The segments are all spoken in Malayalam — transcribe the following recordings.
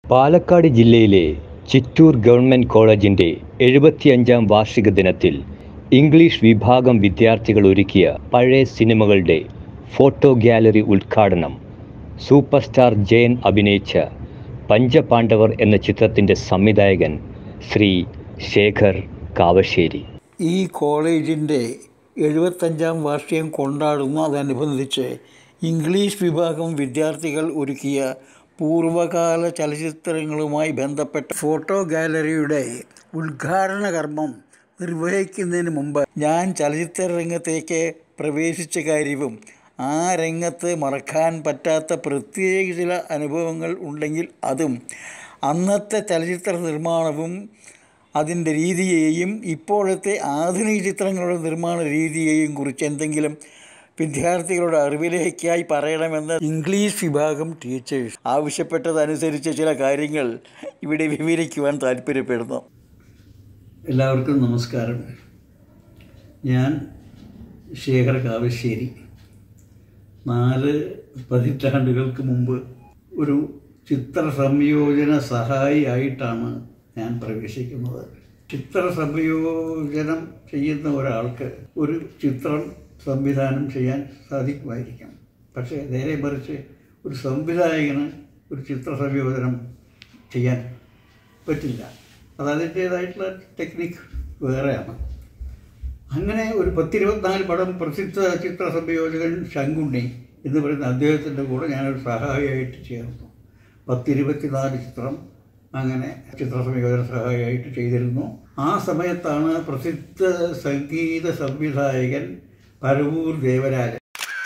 പാലക്കാട് ജില്ലയിലെ ചിറ്റൂർ ഗവൺമെൻറ് കോളേജിൻ്റെ എഴുപത്തിയഞ്ചാം വാർഷിക ദിനത്തിൽ ഇംഗ്ലീഷ് വിഭാഗം വിദ്യാർത്ഥികൾ ഒരുക്കിയ പഴയ സിനിമകളുടെ ഫോട്ടോ ഗ്യാലറി ഉദ്ഘാടനം സൂപ്പർ സ്റ്റാർ ജയൻ അഭിനയിച്ച പഞ്ചപാണ്ഡവർ എന്ന ചിത്രത്തിൻ്റെ സംവിധായകൻ ശ്രീ ശേഖർ കാവശ്ശേരി ഈ കോളേജിൻ്റെ എഴുപത്തഞ്ചാം വാർഷികം കൊണ്ടാടുന്നതനുബന്ധിച്ച് ഇംഗ്ലീഷ് വിഭാഗം വിദ്യാർത്ഥികൾ ഒരുക്കിയ പൂർവകാല ചലച്ചിത്രങ്ങളുമായി ബന്ധപ്പെട്ട ഫോട്ടോ ഗാലറിയുടെ ഉദ്ഘാടന കർമ്മം നിർവഹിക്കുന്നതിന് മുമ്പ് ഞാൻ ചലച്ചിത്ര രംഗത്തേക്ക് പ്രവേശിച്ച കാര്യവും ആ രംഗത്ത് മറക്കാൻ പറ്റാത്ത പ്രത്യേക ചില അനുഭവങ്ങൾ ഉണ്ടെങ്കിൽ അതും അന്നത്തെ ചലച്ചിത്ര നിർമ്മാണവും അതിൻ്റെ രീതിയെയും ഇപ്പോഴത്തെ ആധുനിക ചിത്രങ്ങളുടെ നിർമ്മാണ രീതിയെയും കുറിച്ച് എന്തെങ്കിലും വിദ്യാർത്ഥികളുടെ അറിവിലേക്കായി പറയണമെന്ന് ഇംഗ്ലീഷ് വിഭാഗം ടീച്ചേഴ്സ് ആവശ്യപ്പെട്ടതനുസരിച്ച് ചില കാര്യങ്ങൾ ഇവിടെ വിവരിക്കുവാൻ താല്പര്യപ്പെടുന്നു എല്ലാവർക്കും നമസ്കാരം ഞാൻ ശേഖർ കാവശ്ശേരി നാല് പതിറ്റാണ്ടുകൾക്ക് മുമ്പ് ഒരു ചിത്ര സംയോജന സഹായിയായിട്ടാണ് ഞാൻ പ്രവേശിക്കുന്നത് ചിത്ര സംയോജനം ചെയ്യുന്ന ഒരാൾക്ക് ഒരു ചിത്രം സംവിധാനം ചെയ്യാൻ സാധിക്കുമായിരിക്കും പക്ഷേ നേരെ മറിച്ച് ഒരു സംവിധായകന് ഒരു ചിത്ര സംയോജനം ചെയ്യാൻ പറ്റില്ല അത് അതിൻ്റേതായിട്ടുള്ള ടെക്നിക്ക് വേറെയാണ് അങ്ങനെ ഒരു പത്തിരുപത്തിനാല് പടം പ്രസിദ്ധ ചിത്ര സംയോജകൻ ശങ്കുണ്ണി എന്ന് പറയുന്ന അദ്ദേഹത്തിൻ്റെ കൂടെ ഞാനൊരു സഹായിയായിട്ട് ചേർന്നു പത്തിരുപത്തിനാല് ചിത്രം അങ്ങനെ ചിത്ര സംയോജന സഹായിയായിട്ട് ചെയ്തിരുന്നു ആ സമയത്താണ് പ്രസിദ്ധ സംഗീത സംവിധായകൻ പരവൂർ ദേവരാജൻ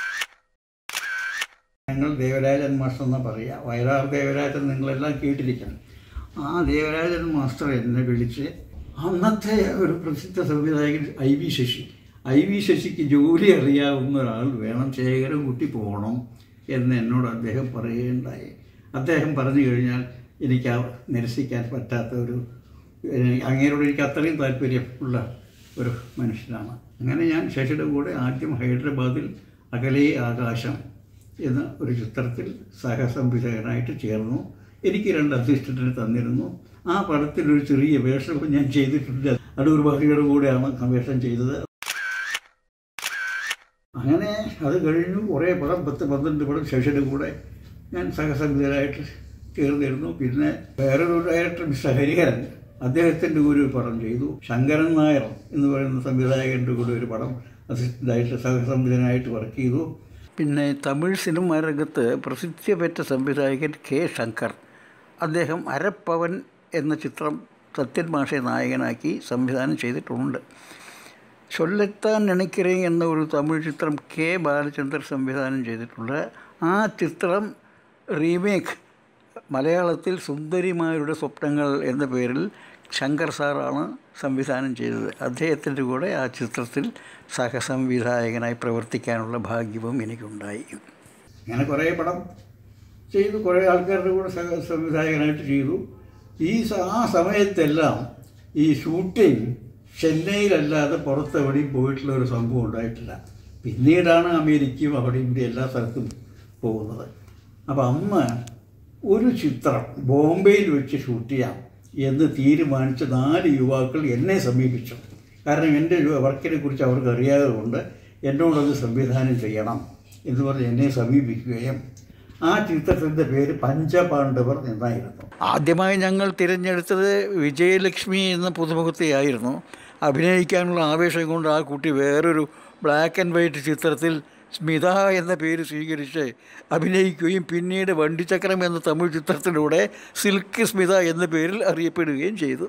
ഞങ്ങൾ ദേവരാജൻ മാസ്റ്റർ എന്ന് പറയുക വയലാർ ദേവരാജൻ നിങ്ങളെല്ലാം കേട്ടിരിക്കണം ആ ദേവരാജൻ മാസ്റ്റർ എന്നെ വിളിച്ച് അന്നത്തെ ഒരു പ്രസിദ്ധ സംവിധായകൻ I V Sasi I V ശശിക്ക് ജോലി അറിയാവുന്ന ഒരാൾ വേണം ശേഖരം കുട്ടി പോകണം എന്ന് എന്നോട് അദ്ദേഹം പറയുകയുണ്ടായി അദ്ദേഹം പറഞ്ഞു കഴിഞ്ഞാൽ എനിക്ക് ആ നിരസിക്കാൻ പറ്റാത്ത ഒരു അങ്ങേരോട് എനിക്ക് അത്രയും താല്പര്യം ഉള്ള ഒരു മനുഷ്യനാണ് അങ്ങനെ ഞാൻ ശശിയുടെ കൂടെ ആദ്യം ഹൈദരാബാദിൽ അകലേ ആകാശം എന്ന ഒരു ചിത്രത്തിൽ സഹസംവിധായകനായിട്ട് ചേർന്നു എനിക്ക് രണ്ട് അസിസ്റ്റൻറ്റിനെ തന്നിരുന്നു ആ പടത്തിൽ ഒരു ചെറിയ വേഷവും ഞാൻ ചെയ്തിട്ടുണ്ട് അടൂർ ബാഹിയുടെ കൂടെയാണ് ആ വേഷം ചെയ്തത് അങ്ങനെ അത് കഴിഞ്ഞു കുറേ പടം പത്ത് പന്ത്രണ്ട് പടം ശശിയുടെ കൂടെ ഞാൻ സഹസംവിധായകനായിട്ട് ചേർന്നിരുന്നു പിന്നെ വേറൊരു ഡയറക്ടർ മിസ്റ്റർ ഹരിഹരൻ അദ്ദേഹത്തിൻ്റെ കൂടെ ഒരു പടം ചെയ്തു ശങ്കരൻ നായർ എന്ന് പറയുന്ന സംവിധായകൻ്റെ കൂടെ ഒരു പടം അസിസ്റ്റൻ്റായിട്ട് സഹസംവിധാനായിട്ട് വർക്ക് ചെയ്തു പിന്നെ തമിഴ് സിനിമാ രംഗത്ത് പ്രസിദ്ധി പെറ്റ സംവിധായകൻ കെ ശങ്കർ അദ്ദേഹം അരപ്പവൻ എന്ന ചിത്രം സത്യൻ മാഷെ നായകനാക്കി സംവിധാനം ചെയ്തിട്ടുണ്ട് ചൊല്ലത്താൻ നെണിക്കരേ എന്ന ഒരു തമിഴ് ചിത്രം കെ ബാലചന്ദ്രൻ സംവിധാനം ചെയ്തിട്ടുണ്ട് ആ ചിത്രം റീമേക്ക് മലയാളത്തിൽ സുന്ദരിമാരുടെ സ്വപ്നങ്ങൾ എന്ന പേരിൽ ശങ്കർ സാറാണ് സംവിധാനം ചെയ്തത് അദ്ദേഹത്തിൻ്റെ കൂടെ ആ ചിത്രത്തിൽ സഹസംവിധായകനായി പ്രവർത്തിക്കാനുള്ള ഭാഗ്യവും എനിക്കുണ്ടായി അങ്ങനെ കുറേ പടം ചെയ്തു കുറേ ആൾക്കാരുടെ കൂടെ സഹ സംവിധായകനായിട്ട് ചെയ്തു ഈ ആ സമയത്തെല്ലാം ഈ ഷൂട്ടിംഗ് ചെന്നൈയിലല്ലാതെ പുറത്തെവിടെയും പോയിട്ടുള്ള ഒരു സംഭവം ഉണ്ടായിട്ടില്ല പിന്നീടാണ് അമേരിക്കയും അവിടെയും ഇവിടെ എല്ലാ സ്ഥലത്തും പോകുന്നത് അപ്പം അന്ന് ഒരു ചിത്രം ബോംബെയിൽ വെച്ച് ഷൂട്ട് ചെയ്യാം എന്ന് തീരുമാനിച്ച നാല് യുവാക്കൾ എന്നെ സമീപിച്ചു കാരണം എൻ്റെ വർക്കിനെ കുറിച്ച് അവർക്ക് അറിയാതെ കൊണ്ട് എന്നോടത് സംവിധാനം ചെയ്യണം എന്ന് പറഞ്ഞ് എന്നെ സമീപിക്കുകയും ആ ചിത്രത്തിൻ്റെ പേര് പഞ്ചപാണ്ഡവർ എന്നായിരുന്നു ആദ്യമായി ഞങ്ങൾ തിരഞ്ഞെടുത്തത് വിജയലക്ഷ്മി എന്ന പുതുമുഖത്തെയായിരുന്നു അഭിനയിക്കാനുള്ള ആവേശം കൊണ്ട് ആ കുട്ടി വേറൊരു ബ്ലാക്ക് ആൻഡ് വൈറ്റ് ചിത്രത്തിൽ സ്മിത എന്ന പേര് സ്വീകരിച്ച് അഭിനയിക്കുകയും പിന്നീട് വണ്ടിച്ചക്രം എന്ന തമിഴ് ചിത്രത്തിലൂടെ സിൽക്ക് സ്മിത എന്ന പേരിൽ അറിയപ്പെടുകയും ചെയ്തു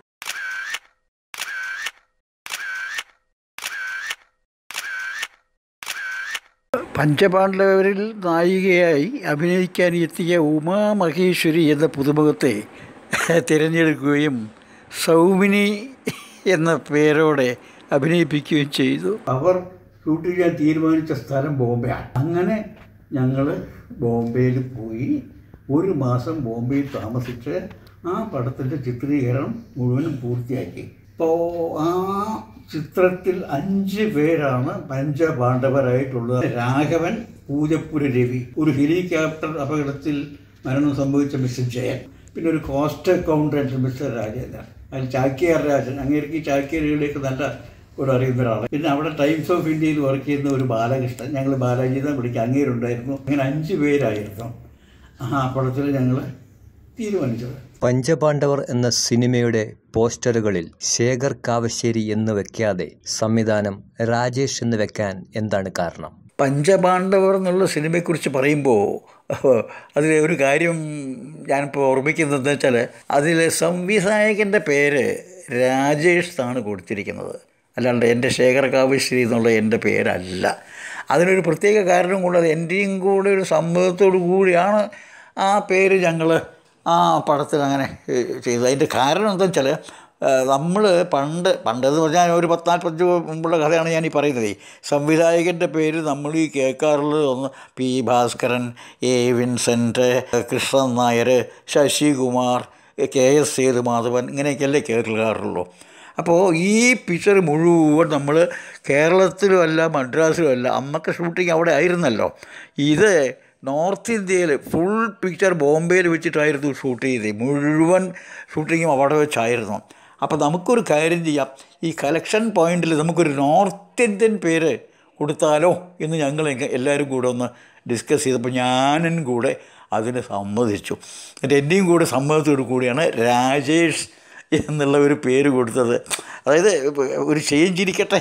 പഞ്ചപാണ്ഡവരിൽ നായികയായി അഭിനയിക്കാൻ എത്തിയ ഉമാ മഹേശ്വരി എന്ന പുതുമുഖത്തെ തിരഞ്ഞെടുക്കുകയും സൗമിനി എന്ന പേരോടെ അഭിനയിപ്പിക്കുകയും ചെയ്തു അവർ ഷൂട്ട് ചെയ്യാൻ തീരുമാനിച്ച സ്ഥലം ബോംബെയാണ് അങ്ങനെ ഞങ്ങൾ ബോംബെയിൽ പോയി ഒരു മാസം ബോംബെയിൽ താമസിച്ച് ആ പടത്തിൻ്റെ ചിത്രീകരണം മുഴുവനും പൂർത്തിയാക്കി ഇപ്പോൾ ആ ചിത്രത്തിൽ അഞ്ച് പേരാണ് പഞ്ചപാണ്ഡവരായിട്ടുള്ളത് രാഘവൻ പൂജപ്പുര രവി ഒരു ഹെലികോപ്റ്റർ അപകടത്തിൽ മരണം സംഭവിച്ച മിസ്റ്റർ ജയൻ പിന്നെ ഒരു കോസ്റ്റ് അക്കൗണ്ടൻറ്റ് മിസ്റ്റർ രാജേന്ദ്രൻ അതിൽ ചാക്യാർ രാജൻ അങ്ങേക്ക് ഈ ചാക്യാരികളിലേക്ക് നല്ല കൂടെ അറിയുന്ന ഒരാളാണ് പിന്നെ അവിടെ ടൈംസ് ഓഫ് ഇന്ത്യയിൽ വർക്ക് ചെയ്യുന്ന ഒരു ബാലകൃഷ്ണൻ ഞങ്ങൾ ബാലാജി എന്ന് വിളിക്കുക അങ്ങേരുണ്ടായിരുന്നു അങ്ങനെ അഞ്ച് പേരായിരുന്നു ആ പടത്തിൽ ഞങ്ങൾ തീരുമാനിച്ചത് പഞ്ചപാണ്ഡവർ എന്ന സിനിമയുടെ പോസ്റ്ററുകളിൽ ശേഖർ കാവശ്ശേരി എന്ന് വെക്കാതെ സംവിധാനം രാജേഷ് എന്ന് വെക്കാൻ എന്താണ് കാരണം പഞ്ചപാണ്ഡവർ എന്നുള്ള സിനിമയെക്കുറിച്ച് പറയുമ്പോൾ അതിൽ ഒരു കാര്യം ഞാനിപ്പോൾ ഓർമ്മിക്കുന്നത് വെച്ചാൽ അതിലെ സംവിധായകൻ്റെ പേര് രാജേഷ് എന്നാണ് കൊടുത്തിരിക്കുന്നത് അല്ലാണ്ട് എൻ്റെ ശേഖർ കാവശ്ശേരി എന്നുള്ള എൻ്റെ പേരല്ല അതിനൊരു പ്രത്യേക കാരണം കൊണ്ട് അത് എൻ്റെയും കൂടെ ഒരു സമ്മതത്തോടു കൂടിയാണ് ആ പേര് ഞങ്ങൾ ആ പടത്തിൽ അങ്ങനെ ഏഹ്, ചെയ്തത് അതിൻ്റെ കാരണം എന്താണെന്ന് വെച്ചാൽ നമ്മൾ പണ്ട് പണ്ടെന്ന് പറഞ്ഞാൽ ഒരു പത്ത് നാൽപ്പത്തഞ്ച് മുമ്പുള്ള കഥയാണ് ഞാൻ ഈ പറയുന്നത് സംവിധായകൻ്റെ പേര് നമ്മൾ ഈ കേൾക്കാറുള്ളത് ഒന്ന് P Bhaskaran A Vincent Krishnan Nair Sasikumar K S Sethumadhavan ഇങ്ങനെയൊക്കെയല്ലേ കേൾക്കാറുള്ളൂ അപ്പോൾ ഈ പിക്ചർ മുഴുവൻ നമ്മൾ കേരളത്തിലുമല്ല മദ്രാസിലുമല്ല അന്നൊക്കെ ഷൂട്ടിംഗ് അവിടെ ആയിരുന്നല്ലോ ഇത് നോർത്ത് ഇന്ത്യയിൽ ഫുൾ പിക്ചർ ബോംബെയിൽ വെച്ചിട്ടായിരുന്നു ഷൂട്ട് ചെയ്തത് മുഴുവൻ ഷൂട്ടിങ്ങും അവിടെ വെച്ചായിരുന്നു അപ്പോൾ നമുക്കൊരു കാര്യം ചെയ്യാം ഈ കളക്ഷൻ പോയിന്റിൽ നമുക്കൊരു നോർത്ത് ഇന്ത്യൻ പേര് കൊടുത്താലോ എന്ന് ഞങ്ങൾ എങ്ക- എല്ലാവരും കൂടെ ഒന്ന് ഡിസ്കസ് ചെയ്തപ്പോൾ ഞാനും കൂടെ അതിന് സമ്മതിച്ചു എന്നിട്ട് എൻ്റെയും കൂടെ സമ്മതത്തോടു കൂടിയാണ് രാജേഷ് എന്നുള്ള ഒരു പേര് കൊടുത്തത് അതായത് ഒരു ചേഞ്ച് ഇരിക്കട്ടെ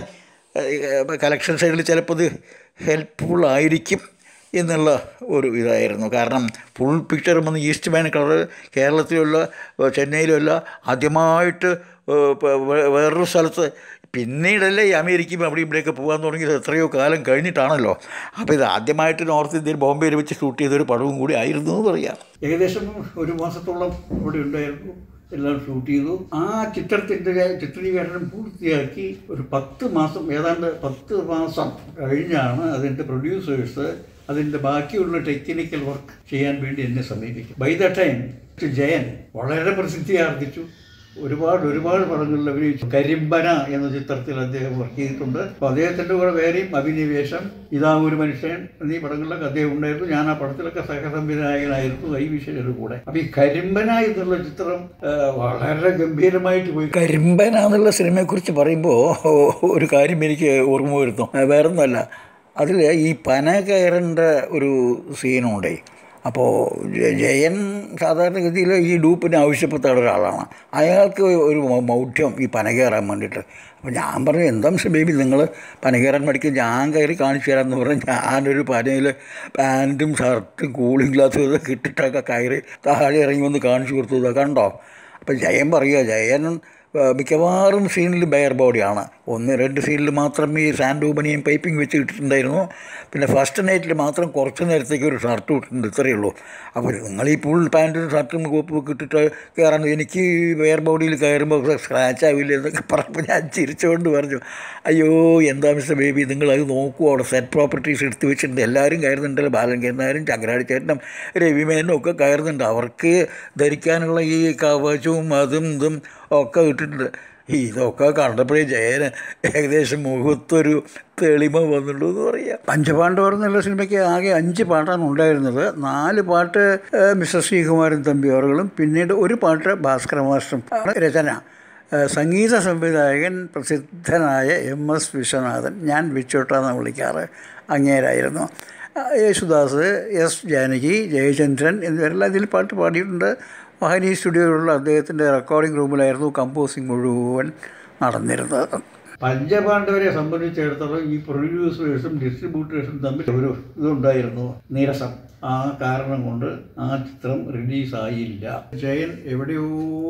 കളക്ഷൻ സൈഡിൽ ചിലപ്പോൾ ഇത് ഹെൽപ്ഫുൾ ആയിരിക്കും എന്നുള്ള ഒരു ഇതായിരുന്നു കാരണം ഫുൾ പിക്ചർ വന്ന് ഈസ്റ്റ് മാൻ കളർ കേരളത്തിലുള്ള ചെന്നൈയിലുമല്ല ആദ്യമായിട്ട് ഏഹ്, പ- വേ- വേറൊരു സ്ഥലത്ത് പിന്നീടല്ലേ ഈ അമേരിക്കയും അവിടെ ഇവിടെയൊക്കെ പോകാൻ തുടങ്ങിയത് എത്രയോ കാലം കഴിഞ്ഞിട്ടാണല്ലോ അപ്പോൾ ഇത് ആദ്യമായിട്ട് നോർത്ത് ഇന്ത്യയിൽ ബോംബെയിൽ വെച്ച് ഷൂട്ട് ചെയ്തൊരു പടവും കൂടി ആയിരുന്നു എന്ന് പറയാം ഏകദേശം ഒരു മാസത്തോളം അവിടെ ഉണ്ടായിരുന്നു എല്ലാം ഷൂട്ട് ചെയ്തു ആ ചിത്രത്തിൻ്റെ ചിത്രീകരണം പൂർത്തിയാക്കി ഒരു പത്ത് മാസം ഏതാണ്ട് പത്ത് മാസം കഴിഞ്ഞാണ് അതിൻ്റെ പ്രൊഡ്യൂസേഴ്സ് അതിൻ്റെ ബാക്കിയുള്ള ടെക്നിക്കൽ വർക്ക് ചെയ്യാൻ വേണ്ടി എന്നെ സമീപിക്കും ബൈ ദ ടൈം ജയൻ വളരെ പ്രസിദ്ധി ആർജിച്ചു ഒരുപാട് ഒരുപാട് പടങ്ങളിൽ അഭിനയിച്ചു കരിമ്പന എന്ന ചിത്രത്തിൽ അദ്ദേഹം വർക്ക് ചെയ്തിട്ടുണ്ട് അപ്പോൾ അദ്ദേഹത്തിൻ്റെ കൂടെ വേറെയും അഭിനിവേശം ഇതാ ഒരു മനുഷ്യൻ എന്നീ പടങ്ങളിലൊക്കെ അദ്ദേഹം ഉണ്ടായിരുന്നു ഞാൻ ആ പടത്തിലൊക്കെ സഹസംവിധായകനായിരുന്നു ഐ വിശേഷയുടെ കൂടെ അപ്പോൾ ഈ കരിമ്പന എന്നുള്ള ചിത്രം ആ, വളരെ ഗംഭീരമായിട്ട് പോയി കരിമ്പന എന്നുള്ള സിനിമയെക്കുറിച്ച് പറയുമ്പോൾ ഒരു കാര്യം എനിക്ക് ഓർമ്മ വരുന്നു വേറൊന്നുമല്ല അതിൽ ഈ പന കയറേണ്ട ഒരു സീനുണ്ടേ അപ്പോൾ ജ- ജയൻ സാധാരണഗതിയിൽ ഈ ഡൂപ്പിന് ആവശ്യപ്പെട്ട ഒരാളാണ് അയാൾക്ക് ഒരു മൗ- മൗഢ്യം ഈ പന കയറാൻ വേണ്ടിയിട്ട് അപ്പോൾ ഞാൻ പറഞ്ഞു എന്താ മിസ്റ്റർ ബേബി നിങ്ങൾ പന കയറാൻ പഠിക്കും ഞാൻ കയറി കാണിച്ചു തരാമെന്ന് പറഞ്ഞ് ഞാനൊരു പനയിൽ പാൻറ്റും ഷർട്ടും കൂളിംഗ് ഗ്ലാസ്സും ഇതൊക്കെ ഇട്ടിട്ടൊക്കെ കയറി താഴെ ഇറങ്ങി വന്ന് കാണിച്ചു കൊടുത്തു ഇതാ കണ്ടോ അപ്പം ജയൻ പറയുക ജയൻ ആ, മിക്കവാറും സീനിൽ ബെയർ ബോഡിയാണ് ഒന്ന് രണ്ട് സീനിൽ മാത്രം ഈ സാൻഡ് ഊബനിയും പൈപ്പിംഗ് വെച്ച് ഇട്ടിട്ടുണ്ടായിരുന്നു പിന്നെ ഫസ്റ്റ് നൈറ്റിൽ മാത്രം കുറച്ച് നേരത്തേക്ക് ഒരു ഷർട്ട് ഇട്ടിട്ടുണ്ട് ഇത്രയേ ഉള്ളൂ അപ്പോൾ നിങ്ങൾ ഈ ഫുൾ പാൻറ്റും ഷർട്ടും കോപ്പൊക്കെ ഇട്ടിട്ട് കയറാൻ എനിക്ക് ബെയർ ബോഡിയിൽ കയറുമ്പോൾ സ്ക്രാച്ച് ആവില്ല എന്നൊക്കെ പറഞ്ഞപ്പോൾ ഞാൻ ചിരിച്ചുകൊണ്ട് പറഞ്ഞു അയ്യോ എന്താ മിസ്റ്റർ ബേബി നിങ്ങൾ അത് നോക്കൂ അവിടെ സെറ്റ് പ്രോപ്പർട്ടീസ് എടുത്ത് വെച്ചിട്ടുണ്ട് എല്ലാവരും കയറുന്നുണ്ടല്ലോ ബാലങ്കേരനാരും ചങ്ങരാടി ചേട്ടനും രവിമേനും ഒക്കെ കയറുന്നുണ്ട് അവർക്ക് ധരിക്കാനുള്ള ഈ കവചവും അതും ഇതും ഒക്കെ ഇട്ടിട്ടുണ്ട് ഇതൊക്കെ കണ്ടപ്പോഴേ ജയന് ഏകദേശം മുഖത്തൊരു തെളിമ വന്നുള്ളൂ എന്ന് പറയാം പഞ്ചപാണ്ഡവർ എന്നുള്ള സിനിമയ്ക്ക് ആകെ അഞ്ച് പാട്ടാണ് ഉണ്ടായിരുന്നത് നാല് പാട്ട് ഏഹ്, മിസ്റ്റർ ശ്രീകുമാരൻ തമ്പിയോറുകളും പിന്നീട് ഒരു പാട്ട് ഭാസ്കര മാസ്റ്ററും ആണ് രചന ഏഹ്, സംഗീത സംവിധായകൻ പ്രസിദ്ധനായ എം എസ് വിശ്വനാഥൻ ഞാൻ വിച്ചോട്ടാന്ന് വിളിക്കാറ് അങ്ങേരായിരുന്നു ആ, യേശുദാസ് എസ് ജാനകി ജയചന്ദ്രൻ എന്നിവരെല്ലാം ഇതിൽ പാട്ട് പാടിയിട്ടുണ്ട് മഹനി സ്റ്റുഡിയോയിലുള്ള അദ്ദേഹത്തിൻ്റെ റെക്കോർഡിംഗ് റൂമിലായിരുന്നു കമ്പോസിങ് മുഴുവൻ നടന്നിരുന്നത് പഞ്ചപാണ്ഡവരെ സംബന്ധിച്ചിടത്തോളം ഈ പ്രൊഡ്യൂസേഴ്സും ഡിസ്ട്രിബ്യൂട്ടേഴ്സും തമ്മിൽ ഒരു ഇതുണ്ടായിരുന്നു നീരസം ആ കാരണം കൊണ്ട് ആ ചിത്രം റിലീസായില്ല ജയൻ എവിടെയോ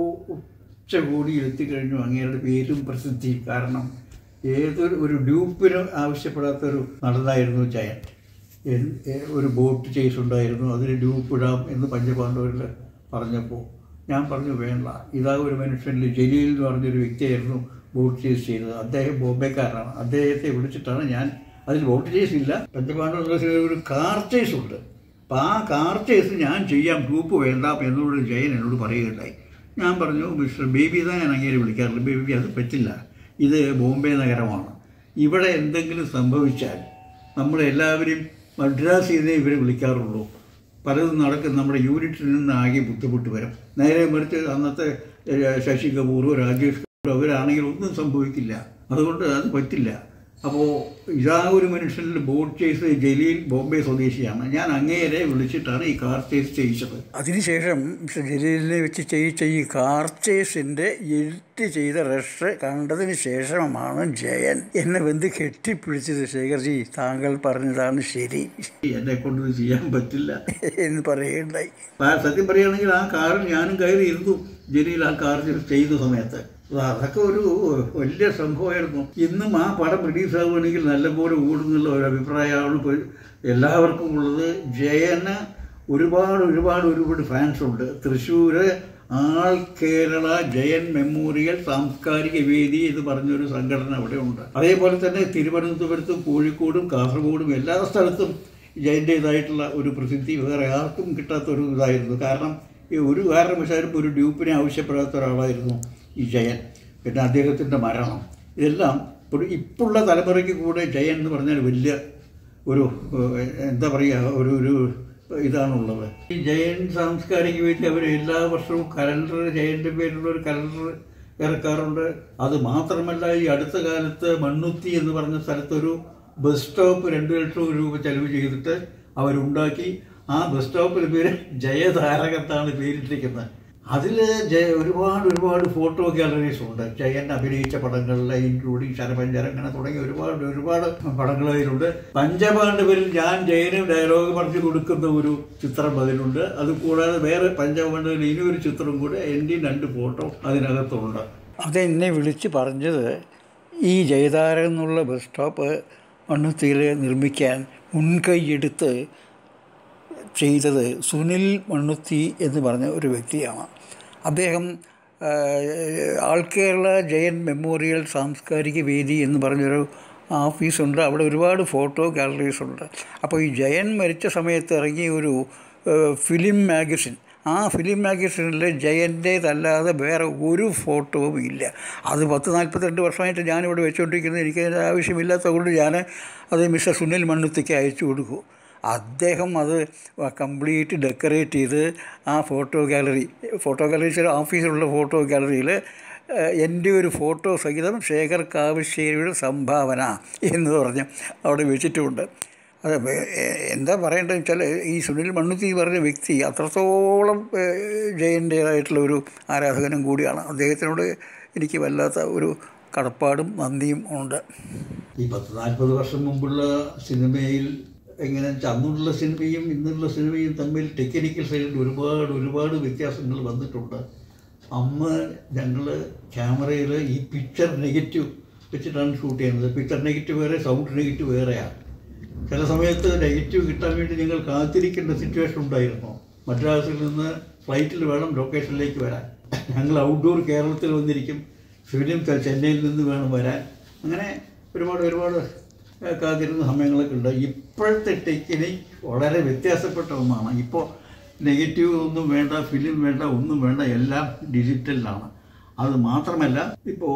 ഉച്ചകൂടിയിൽ എത്തിക്കഴിഞ്ഞു അങ്ങേരുടെ പേരും പ്രസിദ്ധി കാരണം ഏതൊരു ഒരു ഡ്യൂപ്പിനും ആവശ്യപ്പെടാത്തൊരു നടനായിരുന്നു ജയൻ എൻ- എ- ഒരു ബോട്ട് ചേസ് ഉണ്ടായിരുന്നു അതിന് ഡ്യൂപ്പിടാം എന്ന് പഞ്ചപാണ്ഡവരിൽ പറഞ്ഞപ്പോൾ ഞാൻ പറഞ്ഞു വേണ്ട ഇതാ ഒരു മനുഷ്യനിൽ ജലീൽ എന്ന് പറഞ്ഞൊരു വ്യക്തിയായിരുന്നു ബോട്ട് ചേസ് ചെയ്തത് അദ്ദേഹം ബോംബെക്കാരനാണ് അദ്ദേഹത്തെ വിളിച്ചിട്ടാണ് ഞാൻ അതിൽ ബോട്ട് ചേസ് ഇല്ല പഞ്ചപാണ്ഡവ ഒരു കാർ ചേസ് ഉണ്ട് അപ്പോൾ ആ കാർ ചേസ് ഞാൻ ചെയ്യാം ഡ്യൂപ്പ് വേണ്ട എന്നോട് ജയൻ എന്നോട് പറയുകയുണ്ടായി ഞാൻ പറഞ്ഞു മിസ്റ്റർ ബേബി തന്നെ ഞാൻ അങ്ങേരെ വിളിക്കാറില്ല ബേബി അത് പറ്റില്ല ഇത് ബോംബെ നഗരമാണ് ഇവിടെ എന്തെങ്കിലും സംഭവിച്ചാൽ നമ്മളെല്ലാവരും മദ്രാസിൽ നിന്നേ ഇവരെ വിളിക്കാറുള്ളൂ പലതും നടക്കും നമ്മുടെ യൂണിറ്റിൽ നിന്ന് ആകെ ബുദ്ധിമുട്ട് വരും നേരെ മറിച്ച് അന്നത്തെ ഏഹ്, ശശി കപൂർ രാജേഷ് കപൂർ അവരാണെങ്കിൽ ഒന്നും സംഭവിക്കില്ല അതുകൊണ്ട് അത് പറ്റില്ല അപ്പോൾ ഇതാ ഒരു മനുഷ്യനിൽ ബോട്ട് ചേസ് ജലീൽ ബോംബെ സ്വദേശിയാണ് ഞാൻ അങ്ങേരെ വിളിച്ചിട്ടാണ് ഈ കാർ ചേസ് ചെയ്യിച്ചത് അതിനുശേഷം മിസ്റ്റർ ജലീലിനെ വെച്ച് ചെയ്യിച്ച ഈ കാർച്ചേസിൻ്റെ എഡിറ്റ് ചെയ്ത റഷ് കണ്ടതിന് ശേഷമാണ് ജയൻ എന്നെ ബന്ധു കെട്ടിപ്പിടിച്ചത് ശേഖർജി താങ്കൾ പറഞ്ഞതാണ് ശരി എന്നെ കൊണ്ട് ഇത് ചെയ്യാൻ പറ്റില്ല എന്ന് പറയുകയുണ്ടായി ആ സത്യം പറയുകയാണെങ്കിൽ ആ കാറിൽ ഞാനും കയറി ഇരുന്നു ജലീൽ ആ കാർ ചെയ്ത സമയത്ത് അതൊക്കെ ഒരു വലിയ സംഭവമായിരുന്നു ഇന്നും ആ പടം റിലീസ് ആവുകയാണെങ്കിൽ നല്ലപോലെ ഓടുന്നുള്ള ഒരു അഭിപ്രായമാണ് ഇപ്പോൾ എല്ലാവർക്കും ഉള്ളത് ജയന് ഒരുപാട് ഒരുപാട് ഒരുപാട് ഫാൻസ് ഉണ്ട് തൃശ്ശൂർ ആൾ കേരള ജയൻ മെമ്മോറിയൽ സാംസ്കാരിക വേദി എന്ന് പറഞ്ഞൊരു സംഘടന അവിടെ ഉണ്ട് അതേപോലെ തന്നെ തിരുവനന്തപുരത്തും കോഴിക്കോടും കാസർഗോഡും എല്ലാ സ്ഥലത്തും ജയൻ്റേതായിട്ടുള്ള ഒരു പ്രസിദ്ധി വേറെ ആർക്കും കിട്ടാത്ത ഒരു ഇതായിരുന്നു കാരണം ഈ ഒരു കാരണവശാലും ഒരു ഡ്യൂപ്പിനെ ആവശ്യപ്പെടാത്ത ഒരാളായിരുന്നു ഈ ജയൻ പിന്നെ അദ്ദേഹത്തിൻ്റെ മരണം ഇതെല്ലാം ഒരു ഇപ്പോഴുള്ള തലമുറയ്ക്ക് കൂടെ ജയൻ എന്ന് പറഞ്ഞാൽ വലിയ ഒരു ഏഹ്, എന്താ പറയുക ഒരു ഒരു ഇതാണുള്ളത് ഈ ജയൻ സാംസ്കാരിക വേദി അവർ എല്ലാ വർഷവും കലണ്ടർ ജയൻ്റെ പേരിലുള്ള ഒരു കലണ്ടർ ഇറക്കാറുണ്ട് അത് മാത്രമല്ല ഈ അടുത്ത കാലത്ത് മണ്ണുത്തി എന്ന് പറഞ്ഞ സ്ഥലത്തൊരു ബസ് സ്റ്റോപ്പ് രണ്ട് ലക്ഷം രൂപ ചെലവ് ചെയ്തിട്ട് അവരുണ്ടാക്കി ആ ബസ് സ്റ്റോപ്പിന് പേര് ജയതാരകത്താണ് പേരിട്ടിരിക്കുന്നത് അതിൽ ജയ ഒരുപാട് ഒരുപാട് ഫോട്ടോ ഗാലറീസ് ഉണ്ട് ജയൻ അഭിനയിച്ച പടങ്ങളിലെ ഇൻക്ലൂഡിങ് ശരപഞ്ചർ അങ്ങനെ തുടങ്ങി ഒരുപാട് ഒരുപാട് പടങ്ങൾ അതിലുണ്ട് പഞ്ചപാണ്ഡവരിൽ ഞാൻ ജയന് ഡയലോഗ് പറഞ്ഞു കൊടുക്കുന്ന ഒരു ചിത്രം അതിലുണ്ട് അത് കൂടാതെ വേറെ പഞ്ചപാണ്ഡവരിൽ ഇനി ഒരു ചിത്രം കൂടെ എൻ്റെയും രണ്ട് ഫോട്ടോ അതിനകത്തുണ്ട് അതെന്നെ വിളിച്ച് പറഞ്ഞത് ഈ ജയതാരം എന്നുള്ള ബസ് സ്റ്റോപ്പ് മണ്ണുത്തിയിൽ നിർമ്മിക്കാൻ മുൻകൈയെടുത്ത് ചെയ്തത് സുനിൽ മണ്ണുത്തി എന്ന് പറഞ്ഞ ഒരു വ്യക്തിയാണ് അദ്ദേഹം ആ, ആൾ കേരള ജയൻ മെമ്മോറിയൽ സാംസ്കാരിക വേദി എന്ന് പറഞ്ഞൊരു ഓഫീസുണ്ട് അവിടെ ഒരുപാട് ഫോട്ടോ ഗാലറീസ് ഉണ്ട് അപ്പോൾ ഈ ജയൻ മരിച്ച സമയത്ത് ഇറങ്ങിയ ഒരു ആ, ഫിലിം മാഗസിൻ ആ ഫിലിം മാഗസിനിൽ ജയൻ്റേതല്ലാതെ വേറെ ഒരു ഫോട്ടോവും ഇല്ല അത് പത്ത് നാൽപ്പത്തിരണ്ട് വർഷമായിട്ട് ഞാനിവിടെ വെച്ചുകൊണ്ടിരിക്കുന്നത് എനിക്ക് അതിൻ്റെ ആവശ്യമില്ലാത്തതുകൊണ്ട് ഞാൻ അത് മിസ്റ്റർ സുനിൽ മണ്ണുത്തിക്ക് അയച്ചു കൊടുക്കൂ അദ്ദേഹം അത് കംപ്ലീറ്റ് ഡെക്കറേറ്റ് ചെയ്ത് ആ ഫോട്ടോ ഗാലറി ഫോട്ടോ ഗാലറി ചില ഓഫീസിലുള്ള ഫോട്ടോ ഗാലറിയിൽ എൻ്റെ ഒരു ഫോട്ടോ സഹിതം ശേഖർ കാവശ്ശേരിയുടെ സംഭാവന എന്ന് പറഞ്ഞ് അവിടെ വെച്ചിട്ടുമുണ്ട് അത് വേ- എ- എന്താ പറയേണ്ടതെന്ന് വെച്ചാൽ ഈ സുനിൽ മണ്ണുത്തി പറഞ്ഞ വ്യക്തി അത്രത്തോളം ഏഹ്, ജയൻ്റേതായിട്ടുള്ള ഒരു ആരാധകനും കൂടിയാണ് അദ്ദേഹത്തിനോട് എനിക്ക് വല്ലാത്ത ഒരു കടപ്പാടും നന്ദിയും ഉണ്ട് ഈ പത്ത് നാൽപ്പത് വർഷം മുമ്പുള്ള സിനിമയിൽ എങ്ങനെ വെച്ചാൽ അന്നുള്ള സിനിമയും ഇന്നുള്ള സിനിമയും തമ്മിൽ ടെക്നിക്കൽ സൈഡിൽ ഒരുപാട് ഒരുപാട് വ്യത്യാസങ്ങൾ വന്നിട്ടുണ്ട് അന്ന് ഞങ്ങൾ ക്യാമറയിൽ ഈ പിക്ചർ നെഗറ്റീവ് വെച്ചിട്ടാണ് ഷൂട്ട് ചെയ്യുന്നത് പിക്ചർ നെഗറ്റീവ് വേറെ സൗണ്ട് നെഗറ്റീവ് വേറെയാണ് ചില സമയത്ത് നെഗറ്റീവ് കിട്ടാൻ വേണ്ടി ഞങ്ങൾ കാത്തിരിക്കേണ്ട സിറ്റുവേഷൻ ഉണ്ടായിരുന്നു മദ്രാസിൽ നിന്ന് ഫ്ലൈറ്റിൽ വേണം ലൊക്കേഷനിലേക്ക് വരാൻ ഞങ്ങൾ ഔട്ട്ഡോർ കേരളത്തിൽ വന്നിരിക്കും ഫിലിം ചെന്നൈയിൽ നിന്ന് വേണം വരാൻ അങ്ങനെ ഒരുപാട് ഒരുപാട് ഏഹ്, കാത്തിരുന്ന സമയങ്ങളൊക്കെ ഉണ്ട് ഇപ്പോഴത്തെ ടെക്നിക് വളരെ വ്യത്യാസപ്പെട്ട ഒന്നാണ് ഇപ്പോൾ നെഗറ്റീവ് ഒന്നും വേണ്ട ഫിലിം വേണ്ട ഒന്നും വേണ്ട എല്ലാം ഡിജിറ്റലിലാണ് അത് മാത്രമല്ല ഇപ്പോൾ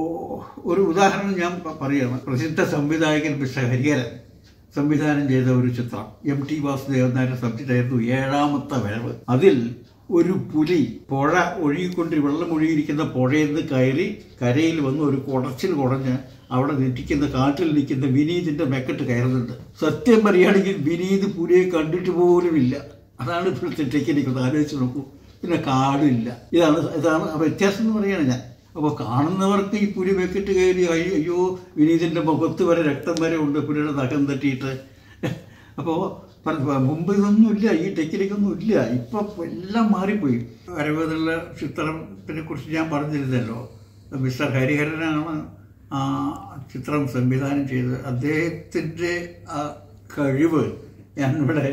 ഒരു ഉദാഹരണം ഞാൻ പ- പറയുകയാണ് പ്രസിദ്ധ സംവിധായകൻ മിസ്റ്റർ ഹരിഹരൻ സംവിധാനം ചെയ്ത ഒരു ചിത്രം M T Vasudevan Nair subject ആയിരുന്നു ഏഴാമത്തെ വരവ് അതിൽ ഒരു പുലി പുഴ ഒഴുകിക്കൊണ്ട് വെള്ളം ഒഴുകിയിരിക്കുന്ന പുഴയിൽ നിന്ന് കയറി കരയിൽ വന്ന് ഒരു കുടച്ചിൽ കുടഞ്ഞ് അവിടെ നിൽക്കുന്ന കാട്ടിൽ നിൽക്കുന്ന വിനീതിന്റെ മെക്കെട്ട് കയറുന്നുണ്ട് സത്യം പറയുകയാണെങ്കിൽ വിനീത് പുലിയെ കണ്ടിട്ട് പോലുമില്ല അതാണ് ഇപ്പോഴത്തെ ടെക്നിക്ക് ഒന്ന് ആലോചിച്ച് നോക്കൂ പിന്നെ കാടില്ല ഇതാണ് ഇതാണ് ആ വ്യത്യാസം എന്ന് പറയുകയാണ് ഞാൻ അപ്പോൾ കാണുന്നവർക്ക് ഈ പുലി വെക്കിട്ട് കയറി അയ്യോ അയ്യോ വിനീതിൻ്റെ മുഖത്ത് വരെ രക്തം വരെ ഉണ്ട് പുലിയുടെ നഖം തട്ടിയിട്ട് അപ്പോൾ മുമ്പ് ഇതൊന്നും ഇല്ല ഈ ടെക്നിക്കൊന്നും ഇല്ല ഇപ്പം എല്ലാം മാറിപ്പോയി വരവെന്നുള്ള ചിത്രത്തിനെ കുറിച്ച് ഞാൻ പറഞ്ഞിരുന്നല്ലോ മിസ്റ്റർ ഹരിഹരനാണ് ആ ചിത്രം സംവിധാനം ചെയ്തത് അദ്ദേഹത്തിൻ്റെ ആ കഴിവ് ഞാനിവിടെ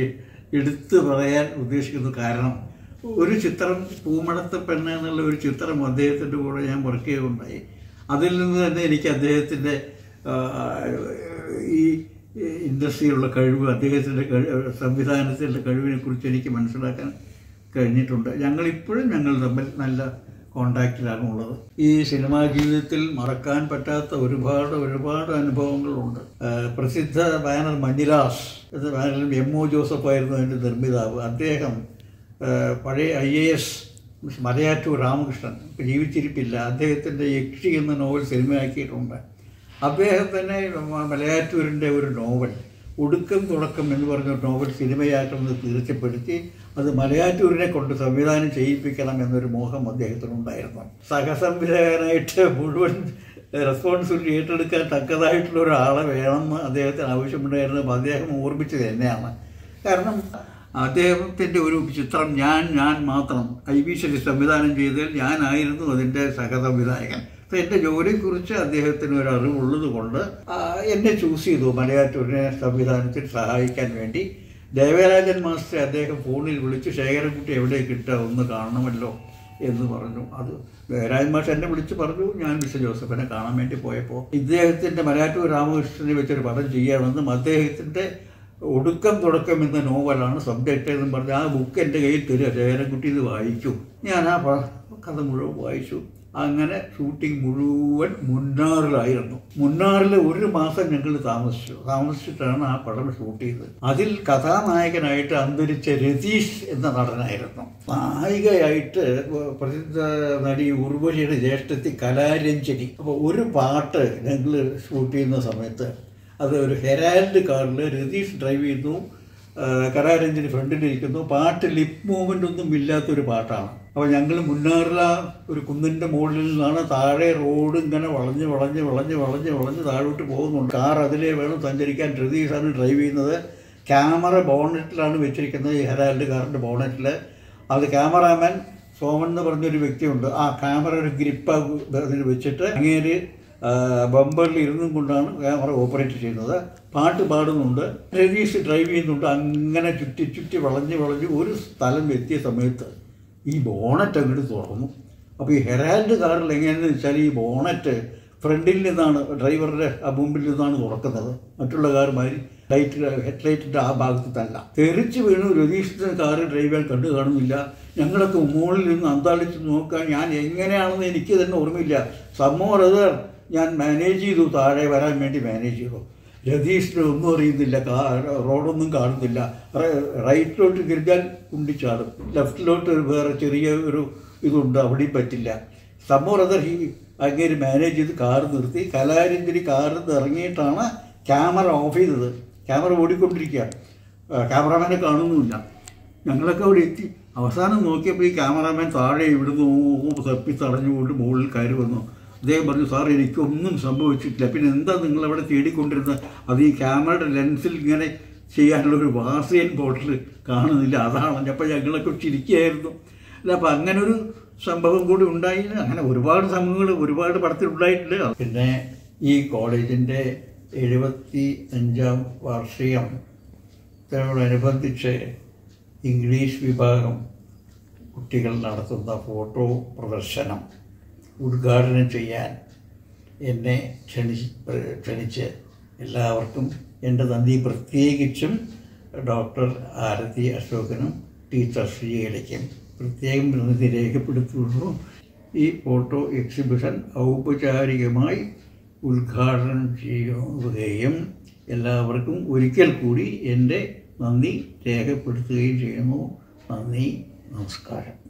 എടുത്തു പറയാൻ ഉദ്ദേശിക്കുന്നു കാരണം ഒരു ചിത്രം പൂമടത്തെ പെണ്ണ് എന്നുള്ള ഒരു ചിത്രം അദ്ദേഹത്തിൻ്റെ കൂടെ ഞാൻ വർക്ക് ചെയ്യുകയുണ്ടായി അതിൽ നിന്ന് തന്നെ എനിക്ക് അദ്ദേഹത്തിൻ്റെ ആ, ഈ ഇൻഡസ്ട്രിയിലുള്ള കഴിവ് അദ്ദേഹത്തിൻ്റെ കഴിവ് സംവിധാനത്തിൻ്റെ കഴിവിനെ കുറിച്ച് എനിക്ക് മനസ്സിലാക്കാൻ കഴിഞ്ഞിട്ടുണ്ട് ഞങ്ങളിപ്പോഴും ഞങ്ങൾ തമ്മിൽ നല്ല കോണ്ടാക്റ്റിലാണ് ഉള്ളത് ഈ സിനിമാ ജീവിതത്തിൽ മറക്കാൻ പറ്റാത്ത ഒരുപാട് ഒരുപാട് അനുഭവങ്ങളുണ്ട് ആ, പ്രസിദ്ധ ബാനർ മഞ്ഞിലാസ് എന്ന ബാനറിൽ എം ഒ ജോസഫ് ആയിരുന്നു അതിൻ്റെ നിർമ്മിതാവ് അദ്ദേഹം ആ, പഴയ I A S Malayattoor Ramakrishnan ഇപ്പം ജീവിച്ചിരിപ്പില്ല അദ്ദേഹത്തിൻ്റെ യക്ഷി എന്ന നോവൽ സിനിമയാക്കിയിട്ടുണ്ട് അദ്ദേഹം തന്നെ മ- മലയാറ്റൂരിൻ്റെ ഒരു നോവൽ ഒടുക്കം തുടക്കം എന്ന് പറഞ്ഞ ഒരു നോവൽ സിനിമയാക്കണമെന്ന് തീർച്ചപ്പെടുത്തി അത് മലയാറ്റൂരിനെ കൊണ്ട് സംവിധാനം ചെയ്യിപ്പിക്കണം എന്നൊരു മോഹം അദ്ദേഹത്തിനുണ്ടായിരുന്നു സഹസംവിധായകനായിട്ട് മുഴുവൻ റെസ്പോൺസിബിലിറ്റി ഏറ്റെടുക്കാൻ തക്കതായിട്ടുള്ള ഒരാളെ വേണമെന്ന് അദ്ദേഹത്തിന് ആവശ്യമുണ്ടായിരുന്നു അപ്പോൾ അദ്ദേഹം ഓർമ്മിച്ചത് തന്നെയാണ് കാരണം അദ്ദേഹത്തിൻ്റെ ഒരു ചിത്രം ഞാൻ ഞാൻ മാത്രം ഐ വി ശരി സംവിധാനം ചെയ്തതിൽ ഞാനായിരുന്നു അതിൻ്റെ സഹസംവിധായകൻ അപ്പോൾ എൻ്റെ ജോലിയെക്കുറിച്ച് അദ്ദേഹത്തിന് ഒരു അറിവുള്ളത് കൊണ്ട് ആ, എന്നെ ചൂസ് ചെയ്തു മലയാറ്റൂരിനെ സംവിധാനത്തിൽ സഹായിക്കാൻ വേണ്ടി ദേവരാജൻ മാസ്റ്റർ അദ്ദേഹം ഫോണിൽ വിളിച്ച് ശേഖരൻകുട്ടി എവിടെ കിട്ടുക ഒന്ന് കാണണമല്ലോ എന്ന് പറഞ്ഞു അത് ദേവരാജൻ മാസ്റ്റർ എന്നെ വിളിച്ച് പറഞ്ഞു ഞാൻ മിസ്റ്റർ ജോസഫിനെ കാണാൻ വേണ്ടി പോയപ്പോൾ ഇദ്ദേഹത്തിൻ്റെ മലയാറ്റൂർ രാമകൃഷ്ണനെ വെച്ചൊരു പടം ചെയ്യണമെന്നും അദ്ദേഹത്തിൻ്റെ ഒടുക്കം തുടക്കം എന്ന നോവലാണ് സബ്ജക്റ്റ് എന്നും പറഞ്ഞ് ആ ബുക്ക് എൻ്റെ കയ്യിൽ തരിക ശേഖരൻകുട്ടി ഇത് വായിച്ചു ഞാൻ ആ പ- കഥ മുഴുവൻ വായിച്ചു അങ്ങനെ ഷൂട്ടിംഗ് മുഴുവൻ മുന്നാറിലായിരുന്നു മുന്നാറിൽ ഒരു മാസം ഞങ്ങൾ താമസിച്ചു താമസിച്ചിട്ടാണ് ആ പടം ഷൂട്ട് ചെയ്തത് അതിൽ കഥാനായകനായിട്ട് അന്തരിച്ച രതീഷ് എന്ന നടനായിരുന്നു നായികയായിട്ട് പ്രസിദ്ധ നടി ഉർവശിയുടെ ജ്യേഷ്ഠത്തി കലാരഞ്ജനി അപ്പോൾ ഒരു പാട്ട് ഞങ്ങൾ ഷൂട്ട് ചെയ്യുന്ന സമയത്ത് അത് ഒരു ഹെരാൽഡ് കാറിൽ രതീഷ് ഡ്രൈവ് ചെയ്യുന്നു കലാരഞ്ജനി ഫ്രണ്ടിലിരിക്കുന്നു പാട്ട് ലിപ് മൂവ്മെൻ്റ് ഒന്നും ഇല്ലാത്തൊരു പാട്ടാണ് അപ്പോൾ ഞങ്ങൾ മുന്നേറുള്ള ഒരു കുന്നിൻ്റെ മുകളിൽ നിന്നാണ് താഴെ റോഡ് ഇങ്ങനെ വളഞ്ഞ് വളഞ്ഞ് വളഞ്ഞ് വളഞ്ഞ് വളഞ്ഞ് താഴോട്ട് പോകുന്നുണ്ട് കാർ അതിലേ വേണം സഞ്ചരിക്കാൻ രതീഷാണ് ഡ്രൈവ് ചെയ്യുന്നത് ക്യാമറ ബോണറ്റിലാണ് വെച്ചിരിക്കുന്നത് ഈ ഹെറാൽഡ് കാറിൻ്റെ ബോണറ്റിൽ അത് ക്യാമറാമാൻ സോമൻ എന്ന് പറഞ്ഞൊരു വ്യക്തിയുണ്ട് ആ ക്യാമറ ഒരു ഗ്രിപ്പ് അതിൽ വെച്ചിട്ട് അങ്ങേര് ബമ്പറിൽ ഇരുന്നും കൊണ്ടാണ് ക്യാമറ ഓപ്പറേറ്റ് ചെയ്യുന്നത് പാട്ട് പാടുന്നുണ്ട് രതീഷ് ഡ്രൈവ് ചെയ്യുന്നുണ്ട് അങ്ങനെ ചുറ്റി ചുറ്റി വളഞ്ഞ് വളഞ്ഞ് ഒരു സ്ഥലം എത്തിയ സമയത്ത് ഈ ബോണറ്റ് അങ്ങോട്ട് തുറന്നു അപ്പോൾ ഈ ഹെറാൽഡ് കാറിൽ എങ്ങനെയാണെന്ന് വെച്ചാൽ ഈ ബോണറ്റ് ഫ്രണ്ടിൽ നിന്നാണ് ഡ്രൈവറുടെ ആ മുമ്പിൽ നിന്നാണ് തുറക്കുന്നത് മറ്റുള്ള കാറുമാതിരി ലൈറ്റ് ഹെഡ് ലൈറ്റിൻ്റെ ആ ഭാഗത്തല്ല തെറിച്ച് വീണു രതീഷിൻ്റെ കാറ് ഡ്രൈവ് ചെയ്യാൻ കണ്ടു കാണുന്നില്ല ഞങ്ങളൊക്കെ മുകളിൽ നിന്ന് അന്താളിച്ച് നോക്കാൻ ഞാൻ എങ്ങനെയാണെന്ന് എനിക്ക് തന്നെ ഓർമ്മയില്ല സമ്മോർ അതർ ഞാൻ മാനേജ് ചെയ്തു താഴെ വരാൻ വേണ്ടി മാനേജ് ചെയ്തു രതീഷിന് ഒന്നും അറിയുന്നില്ല കാ റോഡൊന്നും കാണുന്നില്ല റ- റൈറ്റിലോട്ട് തിരിഞ്ഞാൽ കുണ്ടിച്ചാടും ലെഫ്റ്റിലോട്ട് ഒരു വേറെ ചെറിയ ഒരു ഇതുണ്ട് അവിടെയും പറ്റില്ല സമ്മോർ അതർ ഈ അങ്ങേര് മാനേജ് ചെയ്ത് കാർ നിർത്തി കലാരഞ്ജലി കാറിൽ നിന്ന് ഇറങ്ങിയിട്ടാണ് ക്യാമറ ഓഫ് ചെയ്തത് ക്യാമറ ഓടിക്കൊണ്ടിരിക്കുക ക്യാമറാമാനെ കാണുന്നുമില്ല ഞങ്ങളൊക്കെ അവിടെ എത്തി അവസാനം നോക്കിയപ്പോൾ ഈ ക്യാമറാമാൻ താഴെ ഇവിടുന്ന് തപ്പി തടഞ്ഞുകൊണ്ട് മുകളിൽ കയറി വന്നു അദ്ദേഹം പറഞ്ഞു സാർ എനിക്കൊന്നും സംഭവിച്ചിട്ടില്ല പിന്നെ എന്താ നിങ്ങളവിടെ തേടിക്കൊണ്ടിരുന്നത് അത് ഈ ക്യാമറയുടെ ലെൻസിൽ ഇങ്ങനെ ചെയ്യാനുള്ള ഒരു വാസിയൻ ബോട്ടിൽ കാണുന്നില്ല അതാണ് അപ്പോൾ ഞങ്ങളൊക്കെ ചിരിക്കുകയായിരുന്നു അല്ല അപ്പം അങ്ങനെ ഒരു സംഭവം കൂടി ഉണ്ടായി അങ്ങനെ ഒരുപാട് സംഭവങ്ങൾ ഒരുപാട് പടത്തിൽ ഉണ്ടായിട്ടുണ്ട് പിന്നെ ഈ കോളേജിൻ്റെ എഴുപത്തി അഞ്ചാം വാർഷികം ത്തോടനുബന്ധിച്ച് ഇംഗ്ലീഷ് വിഭാഗം കുട്ടികൾ നടത്തുന്ന ഫോട്ടോ പ്രദർശനം ഉദ്ഘാടനം ചെയ്യാൻ എന്നെ ക്ഷണി ക്ഷണിച്ച് എല്ലാവർക്കും എൻ്റെ നന്ദി പ്രത്യേകിച്ചും ഡോക്ടർ ആരതി അശോകനും ടീച്ചർ ശ്രീകലയ്ക്കും പ്രത്യേകം നന്ദി രേഖപ്പെടുത്തുന്നു ഈ ഫോട്ടോ എക്സിബിഷൻ ഔപചാരികമായി ഉദ്ഘാടനം ചെയ്യുകയും എല്ലാവർക്കും ഒരിക്കൽ കൂടി എൻ്റെ നന്ദി രേഖപ്പെടുത്തുകയും ചെയ്യുന്നു നന്ദി നമസ്കാരം